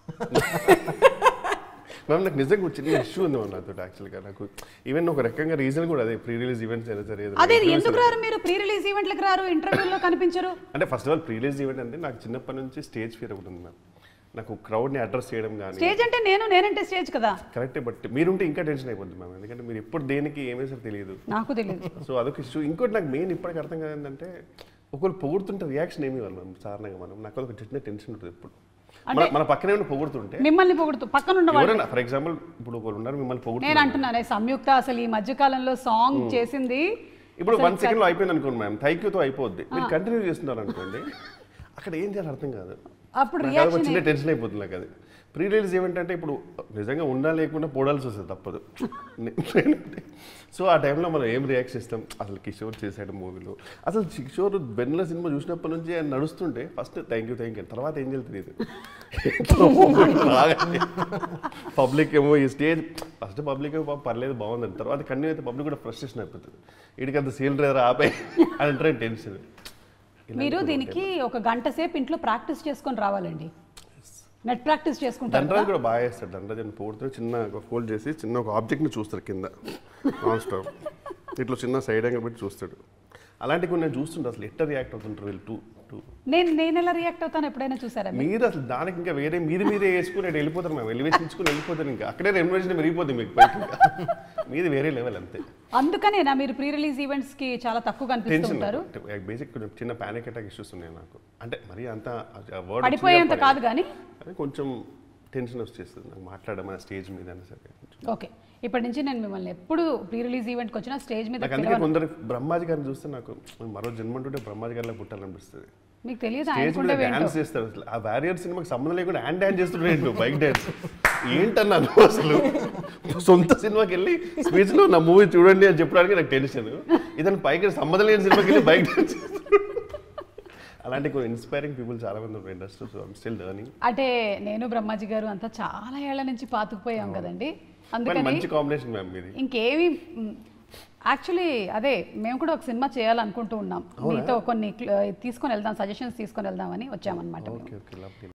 Ma'am నాకు నిజంగా ఒక చిన్న ఇష్యూ ఉంది మ్యామ్ నాతో యాక్చువల్గా నాకు ఈవెన్ ఒక రకంగా రీజన్ కూడా అదే ప్రీ రిలీజ్ ఈవెంట్స్ అయినా సరే ఏదైనా అదే interviews ఎందుకు రారు మీరు ప్రీ రిలీజ్ ఈవెంట్లకు రారు ఇంటర్వ్యూలో కనిపించరు అంటే first of all pre release event అంటే నాకు చిన్నప్పటి నుంచి స్టేజ్ ఫియర్ ఒకటి ఉంది మ్యామ్ నాకు క్రౌడ్ని అడ్రస్ చేయడం కానీ స్టేజ్ అంటే నేను నేనంటే స్టేజ్ కదా కరెక్టే బట్ మీరుంటే ఇంకా టెన్షన్ అయిపోద్ది మ్యామ్ ఎందుకంటే మీరు ఎప్పుడు దేనికి ఏమేసారో తెలియదు నాకు తెలియదు సో అదొక ఇష్యూ ఇంకోటి నాకు మెయిన్ ఇప్పటికి అర్థం కాదు ఏంటంటే ఒకరు పొగుడుతుంటే రియాక్షన్ ఏమి ఇవ్వాలి మ్యామ్ సాధారణంగా మనం నాకు అదొక చిన్న టెన్షన్ ఉంటుంది ఎప్పుడు మన మన పక్కనే ఉన్న పొగుడుతుంటే మిమ్మల్ని పొగుడుతూ పక్కన ఉన్న వాళ్ళు ఎవరైనా ఫర్ ఎగ్జాంపుల్ ఇప్పుడు ఒకరు ఉన్నారు మిమ్మల్ని నేను పొగుడుతున్నారు అంటున్నాను సంయుక్త అసలు ఈ మధ్య కాలంలో సాంగ్ చేసింది ఇప్పుడు వన్ సెకండ్ లో అయిపోయింది అనుకోండి మ్యామ్ థ్యాంక్ యూతో అయిపోద్ది మీరు కంటిన్యూ చేస్తున్నారు అనుకోండి అక్కడ ఏం చేయాలి అర్థం కాదు అప్పుడు నాకు అదొక చిన్న టెన్షన్ అయిపోతుంది నాకు అది ప్రీ రిలీజ్ ఏమంటే ఇప్పుడు నిజంగా ఉండా లేకుండా పోడాల్సి వస్తుంది తప్పదు సో ఆ టైంలో మనం ఏం రియాక్షన్ ఇస్తాం అసలు కిషోర్ చేశాడు మూవీలో అసలు కిషోర్ బెన్నెల సినిమా చూసినప్పటి నుంచి ఆయన నడుస్తుంటే first thank you thank you తర్వాత ఏం చేయాలి తెలియదు పబ్లిక్ ఏమో ఈ స్టేజ్ ఫస్ట్ పబ్లిక్ ఏమో పాపం పర్లేదు బాగుందని తర్వాత కన్యూ అయితే పబ్లిక్ కూడా ఫ్రస్ట్రేషన్ అయిపోతుంది వీడికి అంత సీల్ డ్రైవర్ ఆపే అని అంటారు టెన్షన్ మీరు దీనికి ఒక గంట సేపు ఇంట్లో ప్రాక్టీస్ చేసుకొని రావాలండి నెట్ ప్రాక్టీస్ చేసుకుంటారు దండరాజ్ కూడా బాగా చేస్తాడు దండరాజ్ అని పోడుతూ చిన్న ఒక ఫోల్డ్ చేసి చిన్న ఒక ఆబ్జెక్ట్ని చూస్తాడు కింద నాన్ స్టాప్ ఇట్లా చిన్న సైడ్ యాంగిల్ పెట్టి చూస్తాడు అలాంటి కొన్ని నేను చూస్తుంటే అసలు ఎట్ట రియాక్ట్ అవుతుంటారు వీళ్ళు టూ టూ నేను నేను ఎలా రియాక్ట్ అవుతాను ఎప్పుడైనా చూసారా మీరు? మీరు అసలు దానికి ఇంకా వేరే మీది మీదే వేసుకుని నేను వెళ్ళిపోతారు మేము ఎలివేషన్ ఇచ్చుకుని వెళ్ళిపోతాను ఇంకా అక్కడే రెమ్యునేషన్ పెరిగిపోతుంది మీకు పైకి ఇంకా. మీది వేరే లెవెల్ అంతే అందుకనేనా మీరు ప్రీ రిలీజ్ ఈవెంట్స్ కి చాలా తక్కువ కనిపిస్తూ టెన్షన్ ఉంటారు బేసిక్ కొంచెం చిన్న ప్యానిక్ అటాక్ ఇష్యూస్ ఉన్నాయి నాకు అంటే మరి అంత వర్డ్ పడిపోయేంత కాదు కానీ కొంచెం టెన్షన్ వచ్చేస్తుంది నాకు మాట్లాడమా స్టేజ్ మీద అయినా సరే కొంచెం ఓకే ఇప్పటి నుంచి నేను మిమ్మల్ని ఎప్పుడు ప్రీ రిలీజ్ ఈవెంట్కి వచ్చినా స్టేజ్ మీద నాకు అందుకే కొందరు బ్రహ్మాజీ గారిని చూస్తే నాకు మరో జన్మంటుంటే బ్రహ్మాజీ గారిలో పుట్టాలనిపిస్తుంది మీకు తెలియదు స్టేజ్ మీద ఆయనకుండే డాన్స్ చేస్తారు అసలు ఆ బ్యారియర్ సినిమాకి సంబంధం లేకుండా హ్యాండ్ డాన్స్ చేస్తుంటే ఏంటో బైక్ డాన్స్ ఏంటన్నాను అసలు సొంత సినిమాకి వెళ్ళి స్పీచ్ లో నా మూవీ చూడండి అని చెప్పడానికి నాకు టెన్షన్ ఇతను పైకి సంబంధం లేని సినిమాకి వెళ్ళి బైక్ డాన్స్ అలాంటి కొన్ని ఇన్స్పైరింగ్ పీపుల్ చాలా మంది ఉన్నారు industry so I'm still learning అంటే నేను బ్రహ్మాజీ గారు అంతా చాలా ఏళ్ల నుంచి పాతుకుపోయాం కదండి అందుకని మంచి కాంబినేషన్ మ్యామ్ ఇది ఇంకేవి యాక్చువల్లీ అదే మేము కూడా ఒక సినిమా చేయాలనుకుంటూ ఉన్నాం మీతో కొన్ని క్ల- తీసుకొని వెళ్దాం సజెషన్స్ తీసుకొని వెళ్దామని వచ్చామన్నమాట మేము ఓకే ఓకే లవ్